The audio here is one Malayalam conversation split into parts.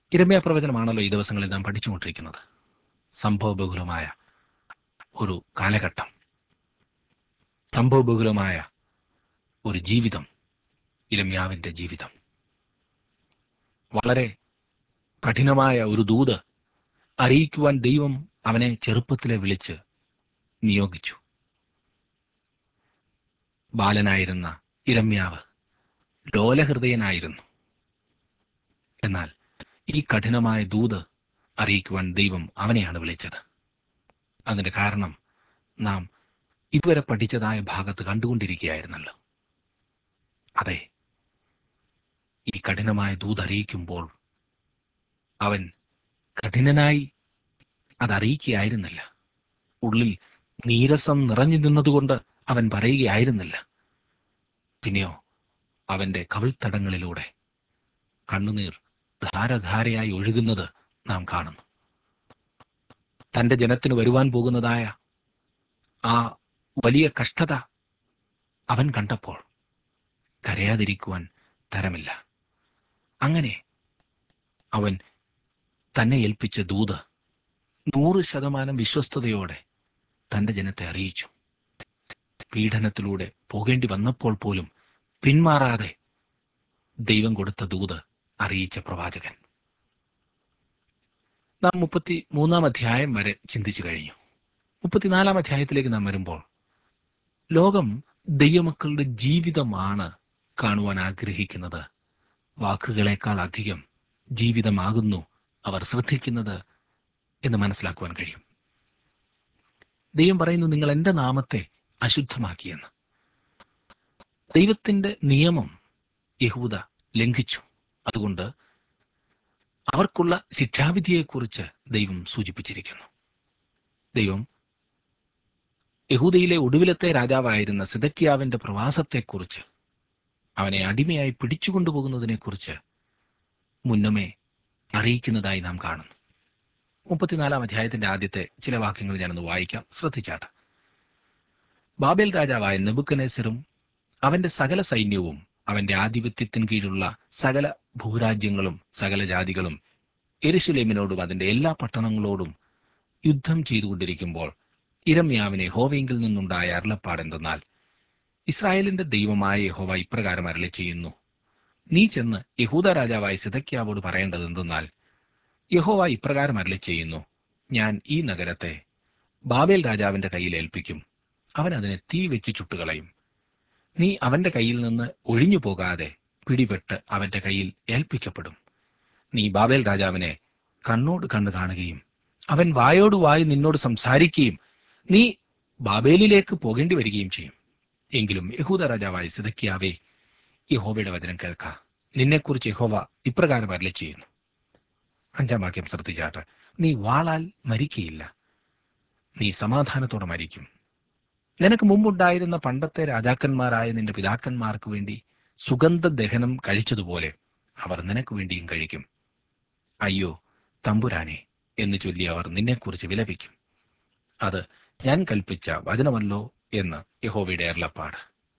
ഇരമ്യ പ്രവചനമാണല്ലോ ഈ ദിവസങ്ങളിൽ നാം പഠിച്ചുകൊണ്ടിരിക്കുന്നത് സംഭവബഹുലമായ ഒരു കാലഘട്ടം സംഭവബഹുലമായ ഒരു ജീവിതം ഇരമ്യാവിന്റെ ജീവിതം വളരെ കഠിനമായ ഒരു ദൂത് അറിയിക്കുവാൻ ദൈവം അവനെ ചെറുപ്പത്തിലെ വിളിച്ച് നിയോഗിച്ചു ബാലനായിരുന്ന ഇരമ്യാവ് ലോലഹൃദയനായിരുന്നു എന്നാൽ ഈ കഠിനമായ ദൂത് അറിയിക്കുവാൻ ദൈവം അവനെയാണ് വിളിച്ചത് അതിന്റെ കാരണം നാം ഇതുവരെ പഠിച്ചതായ ഭാഗത്ത് കണ്ടുകൊണ്ടിരിക്കുകയായിരുന്നല്ലോ അതെ ഈ കഠിനമായ ദൂത് അറിയിക്കുമ്പോൾ അവൻ കഠിനനായി അതറിയിക്കുകയായിരുന്നില്ല ഉള്ളിൽ നീരസം നിറഞ്ഞു നിന്നതുകൊണ്ട് അവൻ പറയുകയായിരുന്നില്ല പിന്നെയോ അവന്റെ കവിൾത്തടങ്ങളിലൂടെ കണ്ണുനീർ ധാരധാരയായി ഒഴുകുന്നത് നാം കാണുന്നു തന്റെ ജനത്തിന് വരുവാൻ പോകുന്നതായ ആ വലിയ കഷ്ടത അവൻ കണ്ടപ്പോൾ കരയാതിരിക്കുവാൻ തരമില്ല അങ്ങനെ അവൻ തന്നെ ഏൽപ്പിച്ച ദൂത് നൂറ് ശതമാനം വിശ്വസ്തയോടെ തന്റെ ജനത്തെ അറിയിച്ചു പീഡനത്തിലൂടെ പോകേണ്ടി വന്നപ്പോൾ പോലും പിന്മാറാതെ ദൈവം കൊടുത്ത ദൂത് അറിയിച്ച പ്രവാചകൻ നാം മുപ്പത്തി മൂന്നാം അധ്യായം വരെ ചിന്തിച്ചു കഴിഞ്ഞു മുപ്പത്തിനാലാം അധ്യായത്തിലേക്ക് നാം വരുമ്പോൾ ലോകം ദൈവമക്കളുടെ ജീവിതമാണ് കാണുവാൻ ആഗ്രഹിക്കുന്നത് വാക്കുകളെക്കാൾ അധികം ജീവിതമാകുന്നു അവർ ശ്രദ്ധിക്കുന്നത് എന്ന് മനസ്സിലാക്കുവാൻ കഴിയും ദൈവം പറയുന്നു നിങ്ങൾ എന്റെ നാമത്തെ അശുദ്ധമാക്കിയെന്ന് ദൈവത്തിന്റെ നിയമം യഹൂദ ലംഘിച്ചു അതുകൊണ്ട് അവർക്കുള്ള ശിക്ഷാവിധിയെക്കുറിച്ച് ദൈവം സൂചിപ്പിച്ചിരിക്കുന്നു ദൈവം യഹൂദയിലെ ഒടുവിലത്തെ രാജാവായിരുന്ന സിദക്കിയാവിന്റെ പ്രവാസത്തെക്കുറിച്ച് അവനെ അടിമയായി പിടിച്ചുകൊണ്ടുപോകുന്നതിനെക്കുറിച്ച് മുന്നമേ അറിയിക്കുന്നതായി നാം കാണുന്നു മുപ്പത്തിനാലാം അധ്യായത്തിന്റെ ആദ്യത്തെ ചില വാക്യങ്ങൾ ഞാനൊന്ന് വായിക്കാം ശ്രദ്ധിച്ചാട്ട് ബാബേൽ രാജാവായ നെബുക്കനേസറും അവന്റെ സകല സൈന്യവും അവന്റെ ആധിപത്യത്തിന് കീഴിലുള്ള സകല ഭൂരാജ്യങ്ങളും സകല ജാതികളും എരുശലേമിനോടും അതിന്റെ എല്ലാ പട്ടണങ്ങളോടും യുദ്ധം ചെയ്തുകൊണ്ടിരിക്കുമ്പോൾ ഇരമ്യാവിനെ ഹോവയെങ്കിൽ നിന്നുണ്ടായ അരുളപ്പാടെന്തെന്നാൽ ഇസ്രായേലിന്റെ ദൈവമായ യഹോവ ഇപ്രകാരം അരളി ചെയ്യുന്നു നീ ചെന്ന് യഹൂദ രാജാവായ സിതക്യാവോട് പറയേണ്ടത് എന്തെന്നാൽ യഹോവ ഇപ്രകാരം അരളി ചെയ്യുന്നു ഞാൻ ഈ നഗരത്തെ ബാബേൽ രാജാവിന്റെ കയ്യിൽ ഏൽപ്പിക്കും അവൻ അതിനെ തീ വെച്ച് ചുട്ടുകളയും നീ അവന്റെ കയ്യിൽ നിന്ന് ഒഴിഞ്ഞു പോകാതെ പിടിപെട്ട് അവന്റെ കയ്യിൽ ഏൽപ്പിക്കപ്പെടും നീ ബാബേൽ രാജാവിനെ കണ്ണോട് കണ്ണ് കാണുകയും അവൻ വായോട് വായി നിന്നോട് സംസാരിക്കുകയും നീ ബാബേലിലേക്ക് പോകേണ്ടി വരികയും ചെയ്യും എങ്കിലും യഹൂദ രാജാവായ സിതക്കിയാവേ യഹോവയുടെ വചനം കേൾക്ക നിന്നെക്കുറിച്ച് യഹോവ ഇപ്രകാരം അരളി ചെയ്യുന്നു അഞ്ചാം വാക്യം ശ്രദ്ധിച്ചാട്ട് നീ വാളാൽ മരിക്കയില്ല നീ സമാധാനത്തോടെ മരിക്കും നിനക്ക് മുമ്പുണ്ടായിരുന്ന പണ്ടത്തെ രാജാക്കന്മാരായ നിന്റെ പിതാക്കന്മാർക്ക് വേണ്ടി സുഗന്ധ ദഹനം കഴിച്ചതുപോലെ അവർ നിനക്ക് വേണ്ടിയും കഴിക്കും അയ്യോ തമ്പുരാനെ എന്ന് ചൊല്ലി അവർ നിന്നെക്കുറിച്ച് വിലപിക്കും അത് ഞാൻ കൽപ്പിച്ച വചനമല്ലോ എന്ന് യഹോവയുടെ അരുളപ്പാട്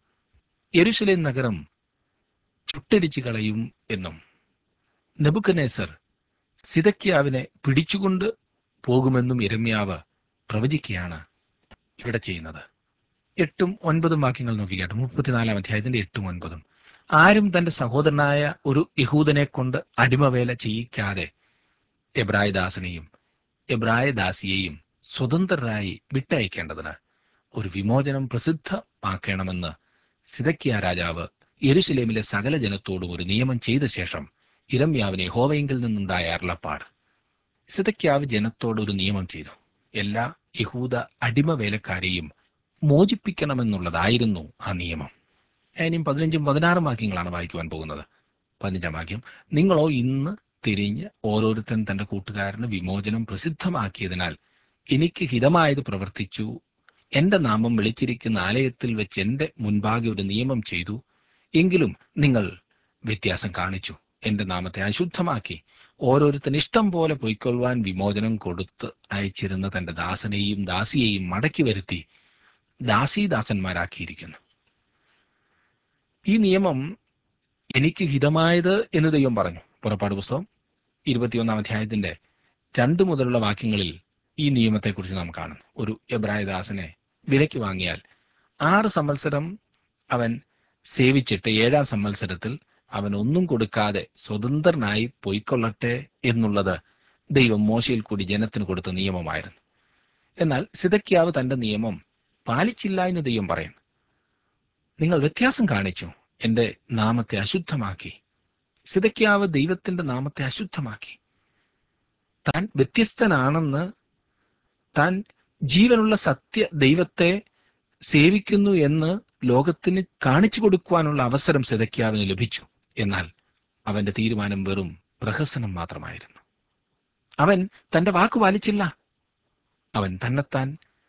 യെരുശലേം നഗരം ചുട്ടരിച്ചു കളയും എന്നും നെബുക്കനേസർ സിതക്യാവിനെ പിടിച്ചുകൊണ്ട് പോകുമെന്നും ഇരമ്യാവ് പ്രവചിക്കുകയാണ് ഇവിടെ ചെയ്യുന്നത് എട്ടും ഒൻപതും വാക്യങ്ങൾ നോക്കിക്കാട്ടെ മുപ്പത്തിനാലാം അധ്യായത്തിന്റെ എട്ടും ഒൻപതും ആരും തന്റെ സഹോദരനായ ഒരു യഹൂദനെ കൊണ്ട് അടിമവേല ചെയ്യിക്കാതെ എബ്രായദാസനെയും എബ്രായദാസിയെയും സ്വതന്ത്രരായി വിട്ടയക്കേണ്ടതിന് ഒരു വിമോചനം പ്രസിദ്ധമാക്കണമെന്ന് സിതക്കിയ രാജാവ് യെരുശലേമിലെ സകല ജനത്തോടും ഒരു നിയമം ചെയ്ത ശേഷം ഇരമ്യാവിനെ ഹോവയെങ്കിൽ നിന്നുണ്ടായ അരുളപ്പാട് സിതക്യാവ് ജനത്തോട് ഒരു നിയമം ചെയ്തു എല്ലാ യഹൂദ അടിമവേലക്കാരെയും മോചിപ്പിക്കണമെന്നുള്ളതായിരുന്നു ആ നിയമം ഇനിയും പതിനഞ്ചും പതിനാറും വാക്യങ്ങളാണ് വായിക്കുവാൻ പോകുന്നത് പതിനഞ്ചാം വാക്യം നിങ്ങളോ ഇന്ന് തിരിഞ്ഞ് ഓരോരുത്തൻ തന്റെ കൂട്ടുകാരന് വിമോചനം പ്രസിദ്ധമാക്കിയതിനാൽ എനിക്ക് ഹിതമായത് പ്രവർത്തിച്ചു എന്റെ നാമം വിളിച്ചിരിക്കുന്ന ആലയത്തിൽ വെച്ച് എന്റെ മുൻപാകെ ഒരു നിയമം ചെയ്തു എങ്കിലും നിങ്ങൾ വ്യത്യാസം കാണിച്ചു എന്റെ നാമത്തെ അശുദ്ധമാക്കി ഓരോരുത്തൻ ഇഷ്ടം പോലെ പൊയ്ക്കൊള്ളുവാൻ വിമോചനം കൊടുത്ത് അയച്ചിരുന്ന തന്റെ ദാസനെയും ദാസിയെയും മടക്കി വരുത്തി ദാസീദാസന്മാരാക്കിയിരിക്കുന്നു ഈ നിയമം എനിക്ക് ഹിതമായത് എന്ന് ദൈവം പറഞ്ഞു പുറപ്പാട് പുസ്തകം ഇരുപത്തിയൊന്നാം അധ്യായത്തിന്റെ രണ്ട് മുതലുള്ള വാക്യങ്ങളിൽ ഈ നിയമത്തെക്കുറിച്ച് നാം കാണുന്നു ഒരു എബ്രായദാസനെ വിലയ്ക്ക് വാങ്ങിയാൽ ആറ് സംവത്സരം അവൻ സേവിച്ചിട്ട് ഏഴാം സംവത്സരത്തിൽ അവൻ ഒന്നും കൊടുക്കാതെ സ്വതന്ത്രനായി പൊയ്ക്കൊള്ളട്ടെ എന്നുള്ളത് ദൈവം മോശയിൽ കൂടി ജനത്തിന് കൊടുത്ത നിയമമായിരുന്നു എന്നാൽ സിതക്കിയാവ് തന്റെ നിയമം പാലിച്ചില്ല എന്ന് ദൈവം പറയുന്നു നിങ്ങൾ വ്യത്യാസം കാണിച്ചു എന്റെ നാമത്തെ അശുദ്ധമാക്കി സിതക്കിയാവ് ദൈവത്തിന്റെ നാമത്തെ അശുദ്ധമാക്കി താൻ വ്യത്യസ്തനാണെന്ന് താൻ ജീവനുള്ള സത്യ ദൈവത്തെ സേവിക്കുന്നു എന്ന് ലോകത്തിന് കാണിച്ചു കൊടുക്കുവാനുള്ള അവസരം സിതക്കിയാവിന് ലഭിച്ചു എന്നാൽ അവന്റെ തീരുമാനം വെറും പ്രഹസനം മാത്രമായിരുന്നു അവൻ തന്റെ വാക്ക് പാലിച്ചില്ല അവൻ തന്നെത്താൻ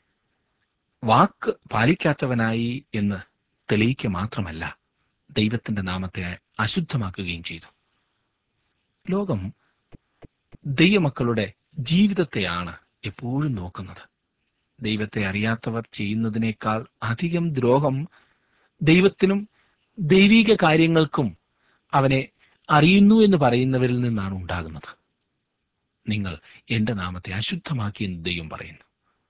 വാക്ക് പാലിക്കാത്തവനായി എന്ന് തെളിയിക്കുക മാത്രമല്ല ദൈവത്തിന്റെ നാമത്തെ അശുദ്ധമാക്കുകയും ചെയ്തു ലോകം ദൈവമക്കളുടെ ജീവിതത്തെയാണ് എപ്പോഴും നോക്കുന്നത് ദൈവത്തെ അറിയാത്തവർ ചെയ്യുന്നതിനേക്കാൾ അധികം ദ്രോഹം ദൈവത്തിനും ദൈവിക കാര്യങ്ങൾക്കും അവനെ അറിയുന്നു എന്ന് പറയുന്നവരിൽ നിന്നാണ് ഉണ്ടാകുന്നത് നിങ്ങൾ എന്റെ നാമത്തെ അശുദ്ധമാക്കി എന്ന് ദൈവം പറയുന്നു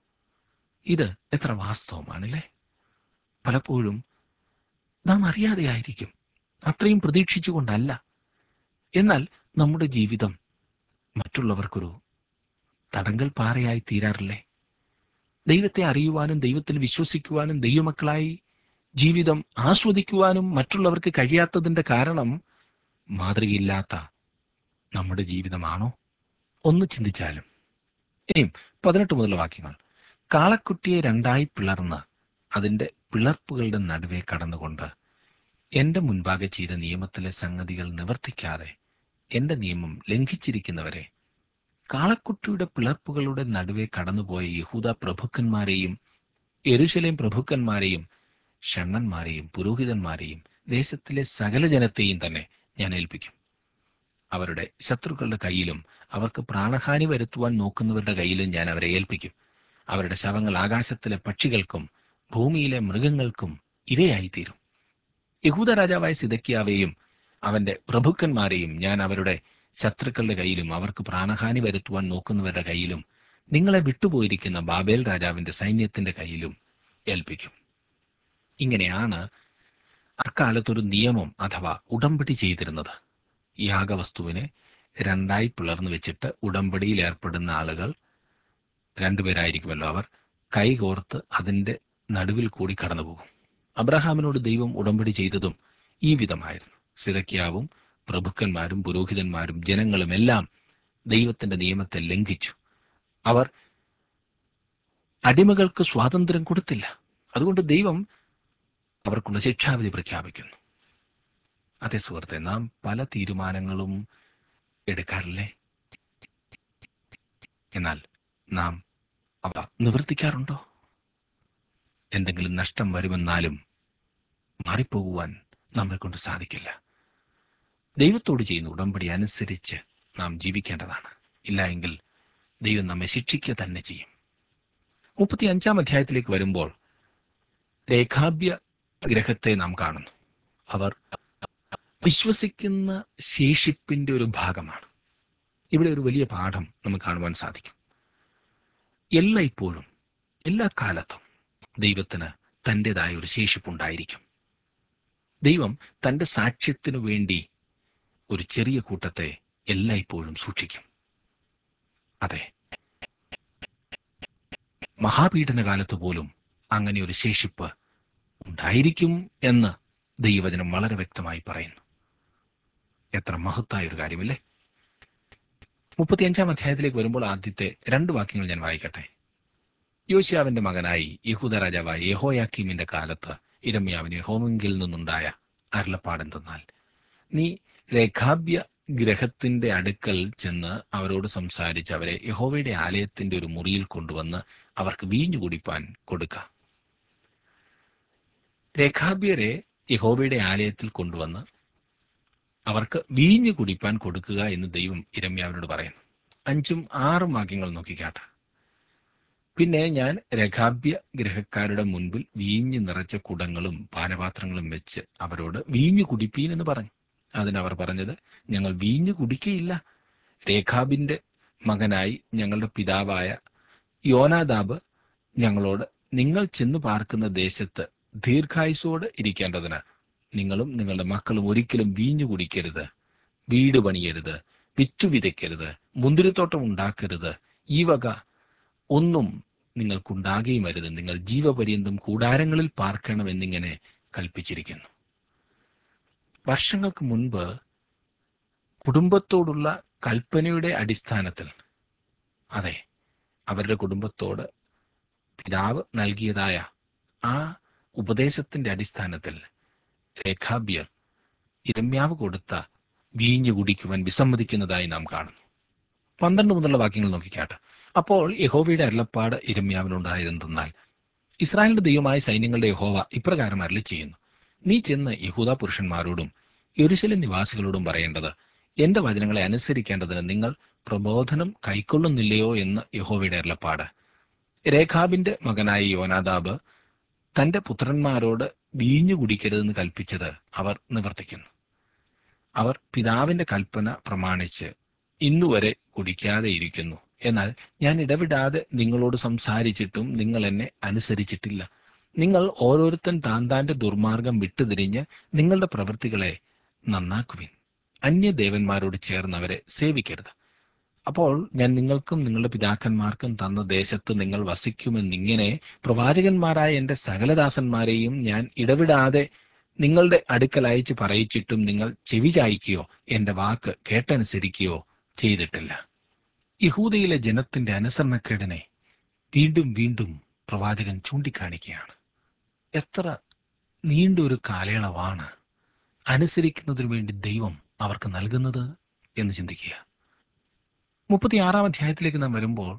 ഇത് എത്ര വാസ്തവമാണല്ലേ പലപ്പോഴും നാം അറിയാതെയായിരിക്കും അത്രയും പ്രതീക്ഷിച്ചുകൊണ്ടല്ല എന്നാൽ നമ്മുടെ ജീവിതം മറ്റുള്ളവർക്കൊരു തടങ്കൽ പാറയായി തീരാറില്ലേ ദൈവത്തെ അറിയുവാനും ദൈവത്തിൽ വിശ്വസിക്കുവാനും ദൈവമക്കളായി ജീവിതം ആസ്വദിക്കുവാനും മറ്റുള്ളവർക്ക് കഴിയാത്തതിന്റെ കാരണം മാതൃകയില്ലാത്ത നമ്മുടെ ജീവിതമാണോ ഒന്ന് ചിന്തിച്ചാലും ഇനിയും പതിനെട്ട് മുതലുള്ള വാക്യങ്ങൾ കാളക്കുട്ടിയെ രണ്ടായി പിളർന്ന് അതിന്റെ പിളർപ്പുകളുടെ നടുവെ കടന്നുകൊണ്ട് എന്റെ മുൻപാകെ ചെയ്ത നിയമത്തിലെ സംഗതികൾ നിവർത്തിക്കാതെ എന്റെ നിയമം ലംഘിച്ചിരിക്കുന്നവരെ കാളക്കുട്ടിയുടെ പിളർപ്പുകളുടെ നടുവെ കടന്നുപോയ യഹൂദ പ്രഭുക്കന്മാരെയും എരുശലേം പ്രഭുക്കന്മാരെയും ഷണ്ണന്മാരെയും പുരോഹിതന്മാരെയും ദേശത്തിലെ സകല ജനത്തെയും തന്നെ ഞാൻ ഏൽപ്പിക്കും അവരുടെ ശത്രുക്കളുടെ കയ്യിലും അവർക്ക് പ്രാണഹാനി വരുത്തുവാൻ നോക്കുന്നവരുടെ കയ്യിലും ഞാൻ അവരെ ഏൽപ്പിക്കും അവരുടെ ശവങ്ങൾ ആകാശത്തിലെ പക്ഷികൾക്കും ഭൂമിയിലെ മൃഗങ്ങൾക്കും ഇരയായിത്തീരും യഹൂദ രാജാവായ സിദക്കിയാവെയും അവന്റെ പ്രഭുക്കന്മാരെയും ഞാൻ അവരുടെ ശത്രുക്കളുടെ കയ്യിലും അവർക്ക് പ്രാണഹാനി വരുത്തുവാൻ നോക്കുന്നവരുടെ കയ്യിലും നിങ്ങളെ വിട്ടുപോയിരിക്കുന്ന ബാബേൽ രാജാവിന്റെ സൈന്യത്തിന്റെ കയ്യിലും ഏൽപ്പിക്കും ഇങ്ങനെയാണ് അക്കാലത്തൊരു നിയമം അഥവാ ഉടമ്പടി ചെയ്തിരുന്നത് യാഗവസ്തുവിനെ രണ്ടായി പിളർന്നു വെച്ചിട്ട് ഉടമ്പടിയിൽ ഏർപ്പെടുന്ന ആളുകൾ രണ്ടുപേരായിരിക്കുമല്ലോ അവർ കൈകോർത്ത് അതിന്റെ നടുവിൽ കൂടി കടന്നുപോകും അബ്രഹാമിനോട് ദൈവം ഉടമ്പടി ചെയ്തതും ഈ വിധമായിരുന്നു സിതക്കിയാവും പ്രഭുക്കന്മാരും പുരോഹിതന്മാരും ജനങ്ങളും എല്ലാം ദൈവത്തിന്റെ നിയമത്തെ ലംഘിച്ചു അവർ അടിമകൾക്ക് സ്വാതന്ത്ര്യം കൊടുത്തില്ല അതുകൊണ്ട് ദൈവം അവർക്കുള്ള ശിക്ഷാവിധി പ്രഖ്യാപിക്കുന്നു അതെ സുഹൃത്തെ നാം പല തീരുമാനങ്ങളും എടുക്കാറില്ലേ എന്നാൽ നാം അവ നിവർത്തിക്കാറുണ്ടോ എന്തെങ്കിലും നഷ്ടം വരുമെന്നാലും മാറിപ്പോകുവാൻ നമ്മെ കൊണ്ട് സാധിക്കില്ല ദൈവത്തോട് ചെയ്യുന്ന ഉടമ്പടി അനുസരിച്ച് നാം ജീവിക്കേണ്ടതാണ് ഇല്ല എങ്കിൽ ദൈവം നമ്മെ ശിക്ഷിക്കുക തന്നെ ചെയ്യും മുപ്പത്തി അഞ്ചാം അധ്യായത്തിലേക്ക് വരുമ്പോൾ രേഖാഭ്യ ഗ്രഹത്തെ നാം കാണുന്നു അവർ വിശ്വസിക്കുന്ന ശേഷിപ്പിന്റെ ഒരു ഭാഗമാണ് ഇവിടെ ഒരു വലിയ പാഠം നമുക്ക് കാണുവാൻ സാധിക്കും എല്ലായ്പ്പോഴും എല്ലാ കാലത്തും ദൈവത്തിന് തൻ്റെതായ ഒരു ശേഷിപ്പുണ്ടായിരിക്കും ദൈവം തന്റെ സാക്ഷ്യത്തിനു വേണ്ടി ഒരു ചെറിയ കൂട്ടത്തെ എല്ലായ്പ്പോഴും സൂക്ഷിക്കും അതെ മഹാപീഡന കാലത്ത് പോലും അങ്ങനെ ഒരു ശേഷിപ്പ് ഉണ്ടായിരിക്കും എന്ന് ദൈവവചനം വളരെ വ്യക്തമായി പറയുന്നു എത്ര മഹത്തായ ഒരു കാര്യമല്ലേ മുപ്പത്തിയഞ്ചാം അധ്യായത്തിലേക്ക് വരുമ്പോൾ ആദ്യത്തെ രണ്ട് വാക്യങ്ങൾ ഞാൻ വായിക്കട്ടെ യോശിയാവിന്റെ മകനായി യഹൂദ രാജാവായ യഹോയാക്കീമിന്റെ കാലത്ത് ഇരമ്യാവിന് ഹോമിങ്കിൽ നിന്നുണ്ടായ അരുളപ്പാടെന്തെന്നാൽ നീ രേഖാഭ്യ ഗ്രഹത്തിന്റെ അടുക്കൽ ചെന്ന് അവരോട് സംസാരിച്ച് അവരെ യഹോവയുടെ ആലയത്തിന്റെ ഒരു മുറിയിൽ കൊണ്ടുവന്ന് അവർക്ക് വീഞ്ഞു കുടിപ്പാൻ കൊടുക്ക രേഖാഭ്യരെ യഹോവയുടെ ആലയത്തിൽ കൊണ്ടുവന്ന് അവർക്ക് വീഞ്ഞു കുടിപ്പാൻ കൊടുക്കുക എന്ന് ദൈവം ഇരമ്യാവിനോട് പറയുന്നു അഞ്ചും ആറും വാക്യങ്ങൾ നോക്കിക്കാട്ടെ പിന്നെ ഞാൻ രഘാഭ്യ ഗ്രഹക്കാരുടെ മുൻപിൽ വീഞ്ഞു നിറച്ച കുടങ്ങളും പാനപാത്രങ്ങളും വെച്ച് അവരോട് വീഞ്ഞു കുടിപ്പീൻ എന്ന് പറഞ്ഞു അതിനവർ പറഞ്ഞത് ഞങ്ങൾ വീഞ്ഞു കുടിക്കയില്ല രേഖാബിന്റെ മകനായി ഞങ്ങളുടെ പിതാവായ യോനാദാബ് ഞങ്ങളോട് നിങ്ങൾ ചെന്നു പാർക്കുന്ന ദേശത്ത് ദീർഘായുസോട് ഇരിക്കേണ്ടതിന് നിങ്ങളും നിങ്ങളുടെ മക്കളും ഒരിക്കലും വീഞ്ഞു കുടിക്കരുത് വീട് പണിയരുത് വിറ്റു വിതയ്ക്കരുത് മുന്തിരിത്തോട്ടം ഉണ്ടാക്കരുത് ഈ വക ഒന്നും നിങ്ങൾക്കുണ്ടാകുകയും അരുത് നിങ്ങൾ ജീവപര്യന്തം കൂടാരങ്ങളിൽ പാർക്കണമെന്നിങ്ങനെ കൽപ്പിച്ചിരിക്കുന്നു വർഷങ്ങൾക്ക് മുൻപ് കുടുംബത്തോടുള്ള കൽപ്പനയുടെ അടിസ്ഥാനത്തിൽ അതെ അവരുടെ കുടുംബത്തോട് പിതാവ് നൽകിയതായ ആ ഉപദേശത്തിന്റെ അടിസ്ഥാനത്തിൽ രേഖാബ്യർ ഇരമ്യാവ് കൊടുത്ത വീഞ്ഞു കുടിക്കുവാൻ വിസമ്മതിക്കുന്നതായി നാം കാണുന്നു പന്ത്രണ്ട് മുതലുള്ള വാക്യങ്ങൾ നോക്കിക്കാട്ടെ അപ്പോൾ യഹോവയുടെ അരുളപ്പാട് ഇരമ്യാവിനുണ്ടായിരുന്നാൽ ഇസ്രായേലിന്റെ ദൈവമായ സൈന്യങ്ങളുടെ യഹോവ ഇപ്രകാരം അരളി ചെയ്യുന്നു നീ ചെന്ന് യഹൂദ പുരുഷന്മാരോടും യെരുശലേം നിവാസികളോടും പറയേണ്ടത് എന്റെ വചനങ്ങളെ അനുസരിക്കേണ്ടതിന് നിങ്ങൾ പ്രബോധനം കൈക്കൊള്ളുന്നില്ലയോ എന്ന് യഹോവയുടെ അരുളപ്പാട് രേഖാബിന്റെ മകനായ യോനാദാബ് തന്റെ പുത്രന്മാരോട് വീഞ്ഞു കുടിക്കരുതെന്ന് കൽപ്പിച്ചത് അവർ നിവർത്തിക്കുന്നു അവർ പിതാവിന്റെ കൽപ്പന പ്രമാണിച്ച് ഇന്നുവരെ കുടിക്കാതെ ഇരിക്കുന്നു എന്നാൽ ഞാൻ ഇടവിടാതെ നിങ്ങളോട് സംസാരിച്ചിട്ടും നിങ്ങൾ എന്നെ അനുസരിച്ചിട്ടില്ല നിങ്ങൾ ഓരോരുത്തൻ താൻ താന്റെ ദുർമാർഗം വിട്ടുതിരിഞ്ഞ് നിങ്ങളുടെ പ്രവൃത്തികളെ നന്നാക്കുവിൻ അന്യദേവന്മാരോട് ചേർന്ന് അവരെ സേവിക്കരുത് അപ്പോൾ ഞാൻ നിങ്ങൾക്കും നിങ്ങളുടെ പിതാക്കന്മാർക്കും തന്ന ദേശത്ത് നിങ്ങൾ വസിക്കുമെന്നിങ്ങനെ പ്രവാചകന്മാരായ എന്റെ സകലദാസന്മാരെയും ഞാൻ ഇടവിടാതെ നിങ്ങളുടെ അടുക്കൽ അയച്ച് പറയിച്ചിട്ടും നിങ്ങൾ ചെവി ചായ്ക്കുകയോ എന്റെ വാക്ക് കേട്ടനുസരിക്കുകയോ ചെയ്തിട്ടില്ല യഹൂദയിലെ ജനത്തിന്റെ അനുസരണക്കേടിനെ വീണ്ടും വീണ്ടും പ്രവാചകൻ ചൂണ്ടിക്കാണിക്കുകയാണ് എത്ര നീണ്ടൊരു കാലയളവാണ് അനുസരിക്കുന്നതിനു വേണ്ടി ദൈവം അവർക്ക് നൽകുന്നത് എന്ന് ചിന്തിക്കുക മുപ്പത്തിയാറാം അധ്യായത്തിലേക്ക് നാം വരുമ്പോൾ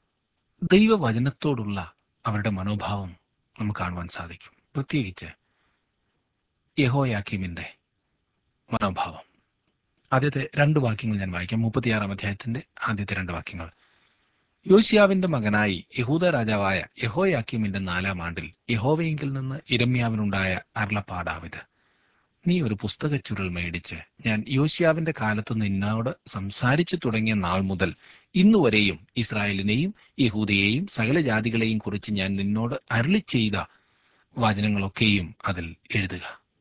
ദൈവവചനത്തോടുള്ള അവരുടെ മനോഭാവം നമുക്ക് കാണുവാൻ സാധിക്കും പ്രത്യേകിച്ച് യഹോയാക്കിമിന്റെ മനോഭാവം ആദ്യത്തെ രണ്ട് വാക്യങ്ങൾ ഞാൻ വായിക്കാം മുപ്പത്തിയാറാം അധ്യായത്തിന്റെ ആദ്യത്തെ രണ്ട് വാക്യങ്ങൾ യോശിയാവിന്റെ മകനായി യഹൂദ രാജാവായ യഹോയാക്കിമിന്റെ നാലാം ആണ്ടിൽ യഹോവയെങ്കിൽ നിന്ന് ഇരമ്യാവിനുണ്ടായ അരുളപ്പാടാവിത് നീ ഒരു പുസ്തക ചുരുൾ മേടിച്ച് ഞാൻ യോശിയാവിന്റെ കാലത്ത് നിന്നോട് സംസാരിച്ചു തുടങ്ങിയ നാൾ മുതൽ ഇന്നുവരെയും ഇസ്രായേലിനെയും യഹൂദയെയും സകല ജാതികളെയും കുറിച്ച് ഞാൻ നിന്നോട് അരളി ചെയ്ത വചനങ്ങളൊക്കെയും അതിൽ എഴുതുക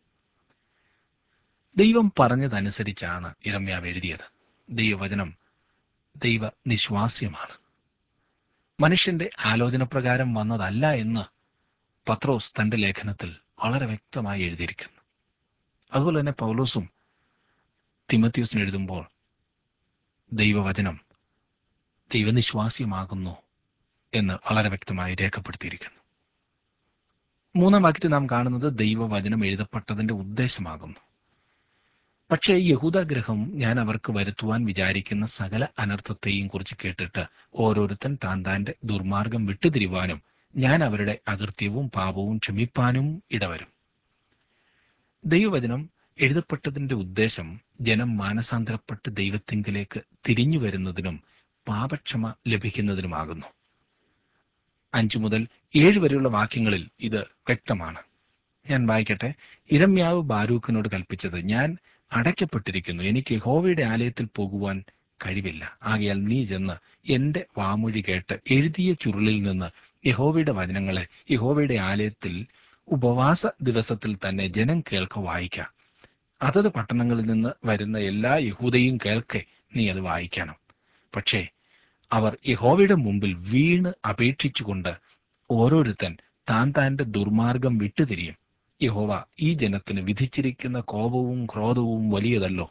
ദൈവം പറഞ്ഞതനുസരിച്ചാണ് ഇരമ്യാവ് എഴുതിയത് ദൈവവചനം ദൈവ നിശ്വാസ്യമാണ് മനുഷ്യന്റെ ആലോചന പ്രകാരം വന്നതല്ല എന്ന് പത്രോസ് തന്റെ ലേഖനത്തിൽ വളരെ വ്യക്തമായി എഴുതിയിരിക്കുന്നു അതുപോലെ തന്നെ പൗലോസും തിമത്യൂസിന് എഴുതുമ്പോൾ ദൈവവചനം ദൈവനിശ്വാസ്യമാകുന്നു എന്ന് വളരെ വ്യക്തമായി രേഖപ്പെടുത്തിയിരിക്കുന്നു മൂന്നാം വാക്യത്തിൽ നാം കാണുന്നത് ദൈവവചനം എഴുതപ്പെട്ടതിന്റെ ഉദ്ദേശമാകുന്നു പക്ഷേ യഹൂദഗ്രഹം ഞാൻ അവർക്ക് വരുത്തുവാൻ വിചാരിക്കുന്ന സകല അനർത്ഥത്തെയും കുറിച്ച് കേട്ടിട്ട് ഓരോരുത്തൻ താൻ താന്റെ ദുർമാർഗം വിട്ടുതിരിവാനും ഞാൻ അവരുടെ അകൃത്യവും പാപവും ക്ഷമിപ്പാനും ഇടവരും ദൈവവചനം എഴുതപ്പെട്ടതിന്റെ ഉദ്ദേശം ജനം മാനസാന്തരപ്പെട്ട് ദൈവത്തിങ്കിലേക്ക് തിരിഞ്ഞു വരുന്നതിനും പാപക്ഷമ ലഭിക്കുന്നതിനുമാകുന്നു അഞ്ചു മുതൽ ഏഴ് വരെയുള്ള വാക്യങ്ങളിൽ ഇത് വ്യക്തമാണ് ഞാൻ വായിക്കട്ടെ ഇരമ്യാവ് ബാരൂഖിനോട് കൽപ്പിച്ചത് ഞാൻ അടയ്ക്കപ്പെട്ടിരിക്കുന്നു എനിക്ക് യഹോവയുടെ ആലയത്തിൽ പോകുവാൻ കഴിവില്ല ആകയാൽ നീ ചെന്ന് എന്റെ വാമൊഴി കേട്ട് എഴുതിയ ചുരുളിൽ നിന്ന് യഹോവയുടെ വചനങ്ങളെ യഹോവയുടെ ആലയത്തിൽ ഉപവാസ ദിവസത്തിൽ തന്നെ ജനം കേൾക്ക വായിക്കാം അതത് പട്ടണങ്ങളിൽ നിന്ന് വരുന്ന എല്ലാ യഹൂദയും കേൾക്കെ നീ അത് വായിക്കണം പക്ഷേ അവർ യഹോവയുടെ മുമ്പിൽ വീണ് അപേക്ഷിച്ചുകൊണ്ട് ഓരോരുത്തൻ താൻ താന്റെ ദുർമാർഗം വിട്ടുതിരിയും യഹോവ ഈ ജനത്തിന് വിധിച്ചിരിക്കുന്ന കോപവും ക്രോധവും വലിയതല്ലോ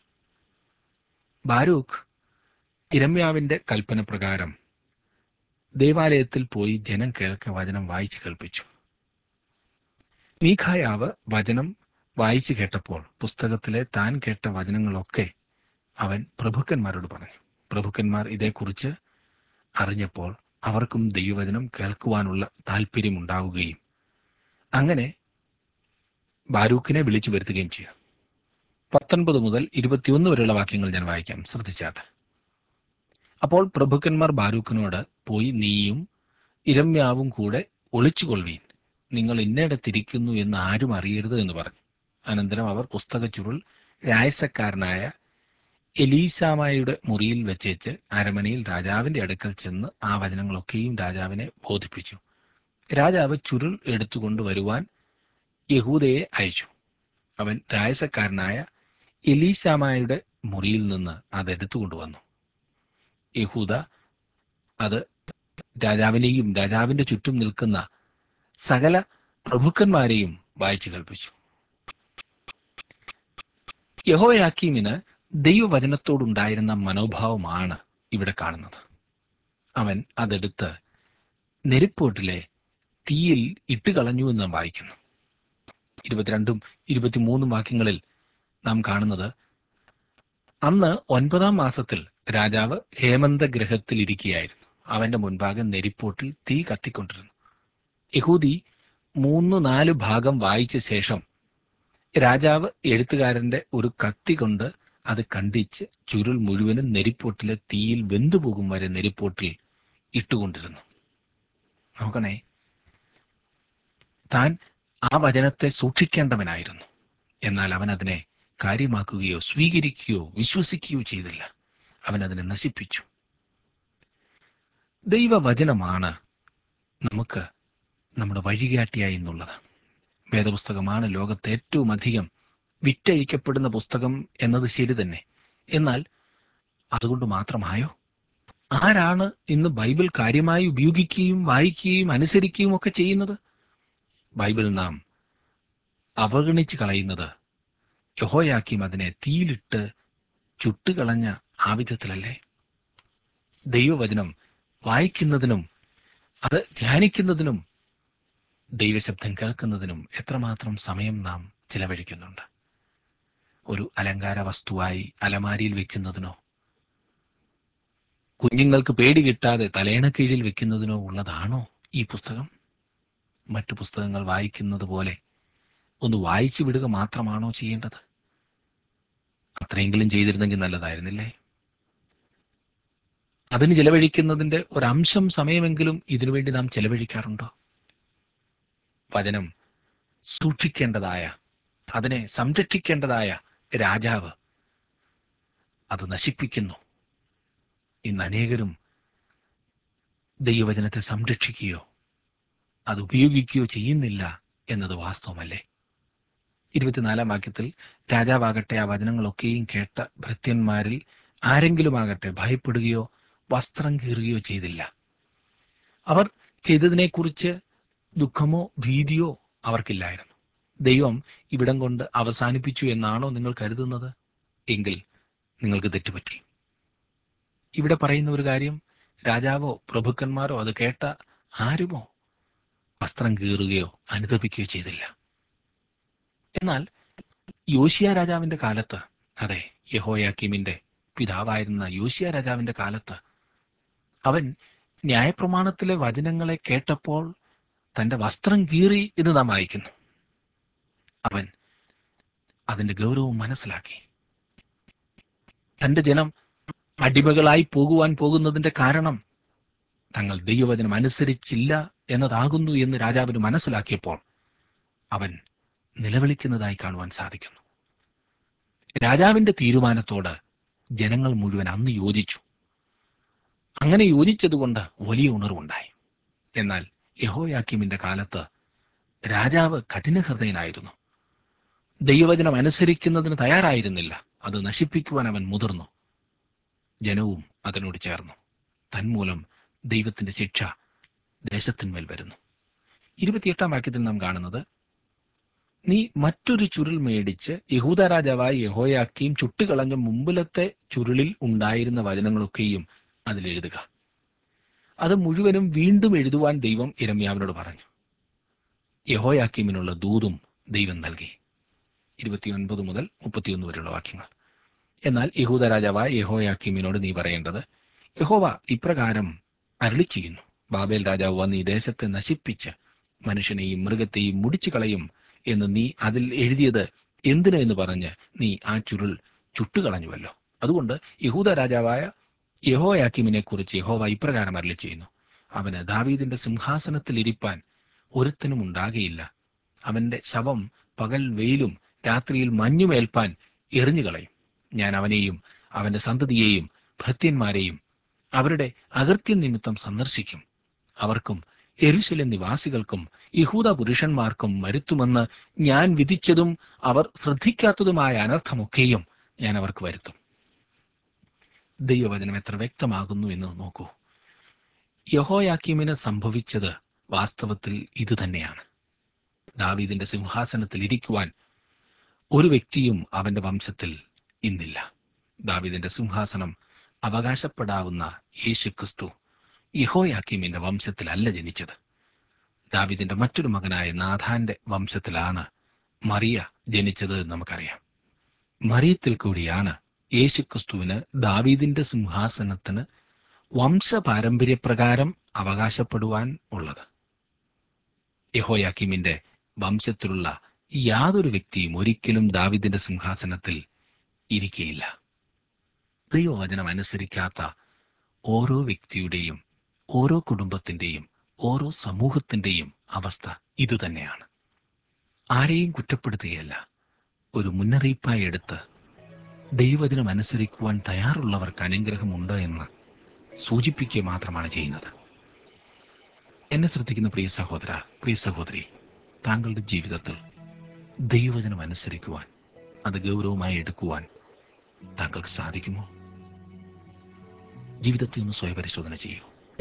ബാരൂഖ് ഇരമ്യാവിന്റെ കൽപ്പന പ്രകാരം ദേവാലയത്തിൽ പോയി ജനം കേൾക്കെ വചനം വായിച്ചു കേൾപ്പിച്ചു മീഖായാവ് വചനം വായിച്ചു കേട്ടപ്പോൾ പുസ്തകത്തിലെ താൻ കേട്ട വചനങ്ങളൊക്കെ അവൻ പ്രഭുക്കന്മാരോട് പറഞ്ഞു പ്രഭുക്കന്മാർ ഇതേക്കുറിച്ച് അറിഞ്ഞപ്പോൾ അവർക്കും ദൈവവചനം കേൾക്കുവാനുള്ള താല്പര്യമുണ്ടാവുകയും അങ്ങനെ ബാരൂഖിനെ വിളിച്ചു വരുത്തുകയും ചെയ്തു പത്തൊൻപത് മുതൽ ഇരുപത്തിയൊന്ന് വരെയുള്ള വാക്യങ്ങൾ ഞാൻ വായിക്കാം ശ്രദ്ധിച്ചാട്ടെ അപ്പോൾ പ്രഭുക്കന്മാർ ബാരൂഖിനോട് പോയി നീയും ഇരമ്യാവും കൂടെ ഒളിച്ചുകൊള്ളുവീൻ നിങ്ങൾ ഇന്നയിടത്തിരിക്കുന്നു എന്ന് ആരും അറിയരുത് എന്ന് പറഞ്ഞു അനന്തരം അവർ പുസ്തക ചുരുൾ രായസക്കാരനായ എലീശാമായുടെ മുറിയിൽ വെച്ചേച്ച് അരമനയിൽ രാജാവിന്റെ അടുക്കൽ ചെന്ന് ആ വചനങ്ങളൊക്കെയും രാജാവിനെ ബോധിപ്പിച്ചു രാജാവ് ചുരുൾ എടുത്തുകൊണ്ട് വരുവാൻ യഹൂദയെ അയച്ചു അവൻ രായസക്കാരനായ എലീശാമായുടെ മുറിയിൽ നിന്ന് അത് എടുത്തുകൊണ്ടുവന്നു യഹൂദ അത് രാജാവിനെയും രാജാവിന്റെ ചുറ്റും നിൽക്കുന്ന സകല പ്രഭുക്കന്മാരെയും വായിച്ചു കേൾപ്പിച്ചു യഹോയാക്കീമിന് ദൈവവചനത്തോടുണ്ടായിരുന്ന മനോഭാവമാണ് ഇവിടെ കാണുന്നത് അവൻ അതെടുത്ത് നെരുപ്പോട്ടിലെ തീയിൽ ഇട്ടുകളഞ്ഞു എന്ന് നാം വായിക്കുന്നു ഇരുപത്തിരണ്ടും ഇരുപത്തിമൂന്നും വാക്യങ്ങളിൽ നാം കാണുന്നത് അന്ന് ഒൻപതാം മാസത്തിൽ രാജാവ് ഹേമന്ത ഗ്രഹത്തിൽ ഇരിക്കുകയായിരുന്നു അവന്റെ മുൻഭാഗം നെരിപ്പോട്ടിൽ തീ കത്തിക്കൊണ്ടിരുന്നു യഹൂദി മൂന്ന് നാല് ഭാഗം വായിച്ച ശേഷം രാജാവ് എഴുത്തുകാരന്റെ ഒരു കത്തി കൊണ്ട് അത് കണ്ടിച്ച് ചുരുൾ മുഴുവനും നെരിപ്പോട്ടിലെ തീയിൽ വെന്തുപോകും വരെ നെരിപ്പോട്ടിൽ ഇട്ടുകൊണ്ടിരുന്നു നോക്കണേ താൻ ആ വചനത്തെ സൂക്ഷിക്കേണ്ടവനായിരുന്നു എന്നാൽ അവൻ അതിനെ കാര്യമാക്കുകയോ സ്വീകരിക്കുകയോ വിശ്വസിക്കുകയോ ചെയ്തില്ല അവൻ അതിനെ നശിപ്പിച്ചു ദൈവവചനമാണ് നമുക്ക് നമ്മുടെ വഴികാട്ടിയായി എന്നുള്ളത് വേദപുസ്തകമാണ് ലോകത്തെ ഏറ്റവും അധികം വിറ്റഴിക്കപ്പെടുന്ന പുസ്തകം എന്നത് ശരി തന്നെ എന്നാൽ അതുകൊണ്ട് മാത്രമായോ ആരാണ് ഇന്ന് ബൈബിൾ കാര്യമായി ഉപയോഗിക്കുകയും വായിക്കുകയും അനുസരിക്കുകയും ഒക്കെ ചെയ്യുന്നത് ബൈബിൾ നാം അവഗണിച്ച് കളയുന്നത് യഹോയാക്കിയും അതിനെ തീയിലിട്ട് ചുട്ടുകളഞ്ഞ ആ വിധത്തിലല്ലേ ദൈവവചനം വായിക്കുന്നതിനും അത് ധ്യാനിക്കുന്നതിനും ദൈവശബ്ദം കേൾക്കുന്നതിനും എത്രമാത്രം സമയം നാം ചിലവഴിക്കുന്നുണ്ട് ഒരു അലങ്കാര വസ്തുവായി അലമാരിയിൽ വെക്കുന്നതിനോ കുഞ്ഞുങ്ങൾക്ക് പേടി കിട്ടാതെ തലേണ കീഴിൽ വെക്കുന്നതിനോ ഉള്ളതാണോ ഈ പുസ്തകം മറ്റു പുസ്തകങ്ങൾ വായിക്കുന്നത് പോലെ ഒന്ന് വായിച്ചു വിടുക മാത്രമാണോ ചെയ്യേണ്ടത് അത്രയെങ്കിലും ചെയ്തിരുന്നെങ്കിൽ നല്ലതായിരുന്നില്ലേ അതിന് ചെലവഴിക്കുന്നതിന്റെ ഒരംശം സമയമെങ്കിലും ഇതിനുവേണ്ടി നാം ചെലവഴിക്കാറുണ്ടോ വചനം സൂക്ഷിക്കേണ്ടതായ അതിനെ സംരക്ഷിക്കേണ്ടതായ രാജാവ് അത് നശിപ്പിക്കുന്നു ഇന്ന് അനേകരും ദൈവവചനത്തെ സംരക്ഷിക്കുകയോ അത് ഉപയോഗിക്കുകയോ ചെയ്യുന്നില്ല എന്നത് വാസ്തവമല്ലേ ഇരുപത്തിനാലാം വാക്യത്തിൽ രാജാവാകട്ടെ ആ വചനങ്ങളൊക്കെയും കേട്ട ഭൃത്യന്മാരിൽ ആരെങ്കിലുമാകട്ടെ ഭയപ്പെടുകയോ വസ്ത്രം കീറുകയോ ചെയ്തില്ല അവർ ചെയ്തതിനെക്കുറിച്ച് ദുഃഖമോ ഭീതിയോ അവർക്കില്ലായിരുന്നു ദൈവം ഇവിടം കൊണ്ട് അവസാനിപ്പിച്ചു എന്നാണോ നിങ്ങൾ കരുതുന്നത് എങ്കിൽ നിങ്ങൾക്ക് തെറ്റുപറ്റി ഇവിടെ പറയുന്ന ഒരു കാര്യം രാജാവോ പ്രഭുക്കന്മാരോ അത് കേട്ട ആരുമോ വസ്ത്രം കീറുകയോ അനുദപിക്കുകയോ ചെയ്തില്ല എന്നാൽ യോശിയ രാജാവിന്റെ കാലത്ത് അതെ യഹോയാക്കിമിന്റെ പിതാവായിരുന്ന യോശിയ രാജാവിന്റെ കാലത്ത് അവൻ ന്യായപ്രമാണത്തിലെ വചനങ്ങളെ കേട്ടപ്പോൾ തന്റെ വസ്ത്രം കീറി എന്ന് നാം വായിക്കുന്നു അവൻ അതിന്റെ ഗൗരവം മനസ്സിലാക്കി തന്റെ ജനം അടിമകളായി പോകുവാൻ പോകുന്നതിന്റെ കാരണം തങ്ങൾ ദൈവവചനം അനുസരിച്ചില്ല എന്നതാകുന്നു എന്ന് രാജാവിന് മനസ്സിലാക്കിയപ്പോൾ അവൻ നിലവിളിക്കുന്നതായി കാണുവാൻ സാധിക്കുന്നു രാജാവിന്റെ തീരുമാനത്തോട് ജനങ്ങൾ മുഴുവൻ അന്ന് യോജിച്ചു അങ്ങനെ യോജിച്ചതുകൊണ്ട് വലിയ ഉണർവുണ്ടായി എന്നാൽ യഹോയാക്കിമിന്റെ കാലത്ത് രാജാവ് കഠിനഹൃദയനായിരുന്നു ദൈവവചനം അനുസരിക്കുന്നതിന് തയ്യാറായിരുന്നില്ല അത് നശിപ്പിക്കുവാൻ അവൻ മുതിർന്നു ജനവും അതിനോട് ചേർന്നു തന്മൂലം ദൈവത്തിന്റെ ശിക്ഷ ദേശത്തിന്മേൽ വരുന്നു ഇരുപത്തിയെട്ടാം വാക്യത്തിൽ നാം കാണുന്നത് നീ മറ്റൊരു ചുരുൾ മേടിച്ച് യഹൂദ രാജാവായ യഹോയാക്കിയും ചുട്ടുകളഞ്ഞ മുമ്പിലത്തെ ചുരുളിൽ ഉണ്ടായിരുന്ന വചനങ്ങളൊക്കെയും അതിലെഴുതുക അത് മുഴുവനും വീണ്ടും എഴുതുവാൻ ദൈവം ഇരമ്യാവിനോട് പറഞ്ഞു യഹോയാക്കീമിനുള്ള ദൂതും ദൈവം നൽകി ഇരുപത്തിയൊൻപത് മുതൽ മുപ്പത്തിയൊന്ന് വരെയുള്ള വാക്യങ്ങൾ എന്നാൽ യഹൂദ രാജാവായ യഹോയാക്കീമിനോട് നീ പറയേണ്ടത് യഹോവ ഇപ്രകാരം അരളി ചെയ്യുന്നു ബാബേൽ രാജാവ് വന്ന് ഈ ദേശത്തെ നശിപ്പിച്ച് മനുഷ്യനെയും മൃഗത്തെയും മുടിച്ചു കളയും എന്ന് നീ അതിൽ എഴുതിയത് എന്തിന് എന്ന് പറഞ്ഞ് നീ ആ ചുരുൾ ചുട്ടുകളഞ്ഞുവല്ലോ അതുകൊണ്ട് യഹൂദ രാജാവായ യഹോയാക്കിമിനെ കുറിച്ച് യഹോവ ഇപ്രകാരം അരളി ചെയ്യുന്നു അവന് ദാവീദിന്റെ സിംഹാസനത്തിൽ ഇരിപ്പാൻ ഒരുത്തനും ഉണ്ടാകയില്ല അവന്റെ ശവം പകൽ വെയിലും രാത്രിയിൽ മഞ്ഞുമേൽപ്പാൻ എറിഞ്ഞുകളയും ഞാൻ അവനെയും അവന്റെ സന്തതിയെയും ഭൃത്യന്മാരെയും അവരുടെ അകൃത്യം നിമിത്തം സന്ദർശിക്കും അവർക്കും എരുശലേം നിവാസികൾക്കും യഹൂദ പുരുഷന്മാർക്കും വരുത്തുമെന്ന് ഞാൻ വിധിച്ചതും അവർ ശ്രദ്ധിക്കാത്തതുമായ അനർത്ഥമൊക്കെയും ഞാൻ അവർക്ക് വരുത്തും ദൈവവചനം എത്ര വ്യക്തമാകുന്നു എന്ന് നോക്കൂ യഹോയാക്കീമിന് സംഭവിച്ചത് വാസ്തവത്തിൽ ഇതുതന്നെയാണ് ദാവീദിന്റെ സിംഹാസനത്തിൽ ഇരിക്കുവാൻ ഒരു വ്യക്തിയും അവന്റെ വംശത്തിൽ ഇന്നില്ല ദാവീദിന്റെ സിംഹാസനം അവകാശപ്പെടാവുന്ന യേശുക്രിസ്തു യഹോയാക്കീമിന്റെ വംശത്തിലല്ല ജനിച്ചത് ദാവീദിന്റെ മറ്റൊരു മകനായ നാഥാന്റെ വംശത്തിലാണ് മറിയ ജനിച്ചത് എന്ന് നമുക്കറിയാം മറിയത്തിൽ കൂടിയാണ് യേശുക്രിസ്തുവിന് ദാവീദിന്റെ സിംഹാസനത്തിന് വംശപാരമ്പര്യപ്രകാരം അവകാശപ്പെടുവാൻ ഉള്ളത് യഹോയാക്കിമിന്റെ വംശത്തിലുള്ള യാതൊരു വ്യക്തിയും ഒരിക്കലും ദാവിദിന്റെ സിംഹാസനത്തിൽ ഇരിക്കയില്ല ദൈവവചനം അനുസരിക്കാത്ത ഓരോ വ്യക്തിയുടെയും ഓരോ കുടുംബത്തിന്റെയും ഓരോ സമൂഹത്തിന്റെയും അവസ്ഥ ഇതുതന്നെയാണ് ആരെയും കുറ്റപ്പെടുത്തുകയല്ല ഒരു മുന്നറിയിപ്പായി എടുത്ത് ദൈവവചനം അനുസരിക്കുവാൻ തയ്യാറുള്ളവർക്ക് അനുഗ്രഹമുണ്ട് എന്ന് സൂചിപ്പിക്കുക മാത്രമാണ് ചെയ്യുന്നത് എന്നെ ശ്രദ്ധിക്കുന്ന പ്രിയ സഹോദര പ്രിയ സഹോദരി താങ്കളുടെ ജീവിതത്തിൽ ദൈവവചനം അനുസരിക്കുവാൻ അത് ഗൗരവമായി എടുക്കുവാൻ താങ്കൾക്ക് സാധിക്കുമോ ജീവിതത്തെ ഒന്ന് സ്വയപരിശോധന ചെയ്യൂ